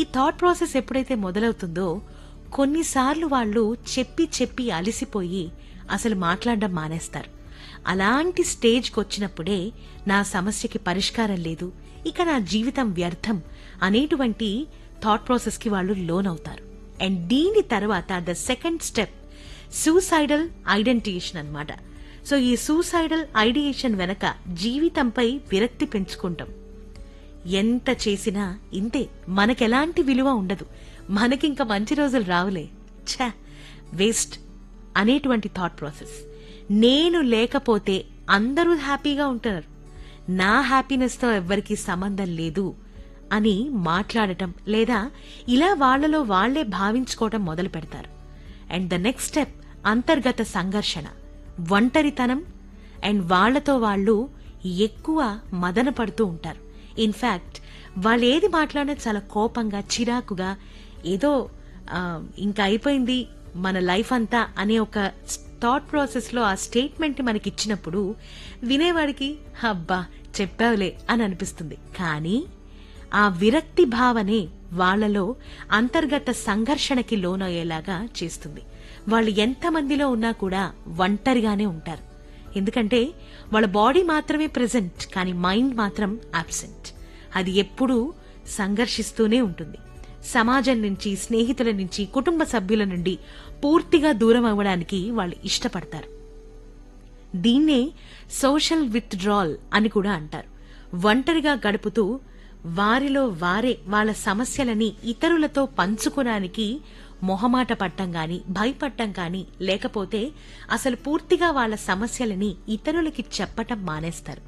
Thought process ఎప్పుడైతే మొదలవుతుందో కొన్నిసార్లు వాళ్ళు చెప్పి చెప్పి అలసిపోయి అసలు మాట్లాడడం మానేస్తారు అలాంటి స్టేజ్కి వచ్చినప్పుడే నా సమస్యకి పరిష్కారం లేదు ఇక నా జీవితం వ్యర్థం అనేటువంటి థాట్ ప్రాసెస్కి వాళ్ళు లోన్ అవుతారు అండ్ దీని తర్వాత the second step suicidal ideation అన్నమాట సో ఈ సూసైడల్ ఐడియేషన్ వెనక జీవితంపై విరక్తి పెంచుకుంటాం ఎంత చేసినా ఇంతే మనకెలాంటి విలువ ఉండదు మనకింక మంచి రోజులు రావులే ఛా వేస్ట్ అనేటువంటి థాట్ ప్రాసెస్ నేను లేకపోతే అందరూ హ్యాపీగా ఉంటారు నా హ్యాపీనెస్తో ఎవ్వరికీ సంబంధం లేదు అని మాట్లాడటం లేదా ఇలా వాళ్ళలో వాళ్లే భావించుకోవటం మొదలు పెడతారు అండ్ ద నెక్స్ట్ స్టెప్ అంతర్గత సంఘర్షణ ఒంటరితనం అండ్ వాళ్లతో వాళ్ళు ఎక్కువ మదన పడుతూ ఉంటారు ఇన్ఫాక్ట్ వాళ్ళు ఏది మాట్లాడినా చాలా కోపంగా చిరాకుగా ఏదో ఆ, ఇంకా అయిపోయింది మన లైఫ్ అంతా అనే ఒక థాట్ ప్రాసెస్ లో ఆ స్టేట్మెంట్ మనకి ఇచ్చినప్పుడు వినేవాడికి అబ్బా చెప్పావులే అని అనిపిస్తుంది కానీ ఆ విరక్తి భావనే వాళ్ళలో అంతర్గత సంఘర్షణకి లోనయ్యేలాగా చేస్తుంది వాళ్ళు ఎంతమందిలో ఉన్నా కూడా ఒంటరిగానే ఉంటారు ఎందుకంటే వాళ్ళ బాడీ మాత్రమే ప్రెజెంట్ కానీ మైండ్ మాత్రం అబ్సెంట్ అది ఎప్పుడూ సంఘర్షిస్తూనే ఉంటుంది సమాజం నుంచి స్నేహితుల నుంచి కుటుంబ సభ్యుల నుండి పూర్తిగా దూరం అవ్వడానికి వాళ్ళు ఇష్టపడతారు దీన్నే సోషల్ విత్డ్రాల్ అని కూడా అంటారు ఒంటరిగా గడుపుతూ వారిలో వారే వాళ్ళ సమస్యలని ఇతరులతో పంచుకోవడానికి మొహమాట పట్టం గాని భయపడటం గాని లేకపోతే అసలు పూర్తిగా వాళ్ళ సమస్యలని ఇతరులకి చెప్పటం మానేస్తారు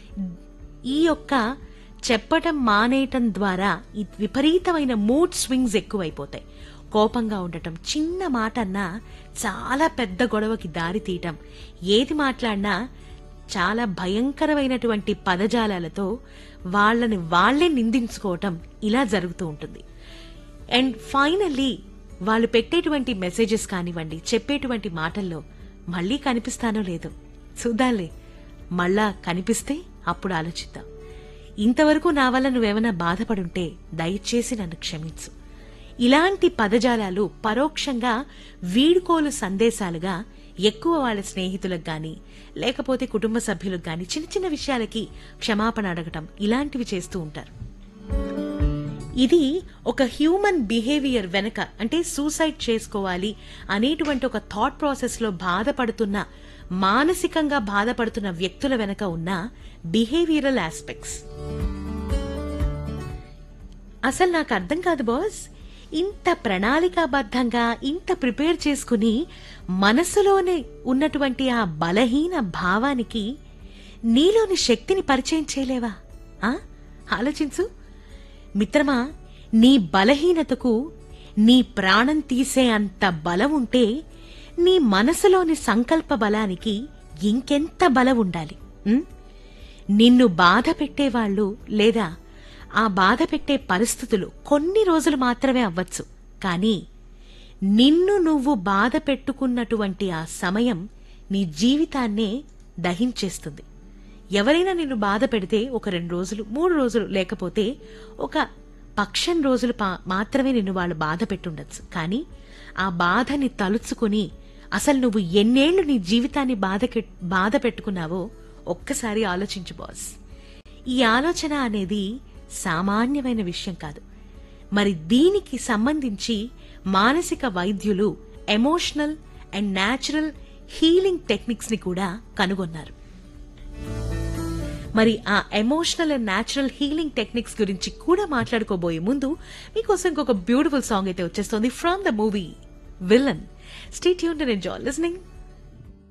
ఈ యొక్క చెప్పటం మానేయటం ద్వారా ఈ విపరీతమైన మూడ్ స్వింగ్స్ ఎక్కువైపోతాయి కోపంగా ఉండటం చిన్న మాట అన్నా చాలా పెద్ద గొడవకి దారి తీయటం ఏది మాట్లాడినా చాలా భయంకరమైనటువంటి పదజాలాలతో వాళ్ళని వాళ్లే నిందించుకోవటం ఇలా జరుగుతూ ఉంటుంది అండ్ ఫైనల్లీ వాళ్ళు పెట్టేటువంటి మెసేజెస్ కానివ్వండి చెప్పేటువంటి మాటల్లో మళ్ళీ కనిపిస్తానో లేదో చూద్దాంలే మళ్ళా కనిపిస్తే అప్పుడు ఆలోచిద్దాం ఇంతవరకు నా వల్ల నువ్వేమైనా బాధపడుంటే దయచేసి నన్ను క్షమించు ఇలాంటి పదజాలాలు పరోక్షంగా వీడుకోలు సందేశాలుగా ఎక్కువ వాళ్ళ స్నేహితులకు గాని లేకపోతే కుటుంబ సభ్యులకు గాని చిన్న చిన్న విషయాలకి క్షమాపణ అడగటం ఇలాంటివి చేస్తూ ఉంటారు ఇది ఒక హ్యూమన్ బిహేవియర్ వెనక అంటే సూసైడ్ చేసుకోవాలి అనేటువంటి ఒక థాట్ ప్రాసెస్ లో బాధపడుతున్న మానసికంగా బాధపడుతున్న వ్యక్తుల వెనక ఉన్న బిహేవియరల్ ఆస్పెక్ట్స్ అసలు నాకు అర్థం కాదు బాస్ ఇంత ప్రణాళికాబద్ధంగా ఇంత ప్రిపేర్ చేసుకుని మనసులోనే ఉన్నటువంటి ఆ బలహీన భావానికి నీలోని శక్తిని పరిచయం చేయలేవా ఆ ఆలోచించు మిత్రమా నీ బలహీనతకు నీ ప్రాణం తీసే అంత బలం ఉంటే నీ మనసులోని సంకల్ప బలానికి ఇంకెంత బలం ఉండాలి ఉం? నిన్ను బాధ పెట్టేవాళ్ళు లేదా ఆ బాధ పెట్టే పరిస్థితులు కొన్ని రోజులు మాత్రమే అవ్వచ్చు కానీ నిన్ను నువ్వు బాధ పెట్టుకున్నటువంటి ఆ సమయం నీ జీవితాన్నే దహించేస్తుంది ఎవరైనా నిన్ను బాధ పెడితే ఒక రెండు రోజులు మూడు రోజులు లేకపోతే ఒక పక్షం రోజులు పా- మాత్రమే నిన్ను వాళ్ళు బాధ పెట్టుండొచ్చు కానీ ఆ బాధని తలుచుకుని అసలు నువ్వు ఎన్నేళ్లు నీ జీవితాన్ని బాధ బాధ పెట్టుకున్నావో ఒక్కసారి ఆలోచించు బాస్ ఈ ఆలోచన అనేది సామాన్యమైన విషయం కాదు మరి దీనికి సంబంధించి మానసిక వైద్యులు emotional and natural healing techniques ని కూడా కనుగొన్నారు మరి ఆ emotional and natural healing techniques గురించి కూడా మాట్లాడుకోబోయే ముందు మీకోసం ఇంకొక బ్యూటిఫుల్ సాంగ్ అయితే వచ్చేస్తోంది ఫ్రమ్ ద మూవీ విలన్ స్టేట్ యూన్ అండ్ ఎంజాయ్ లిస్నింగ్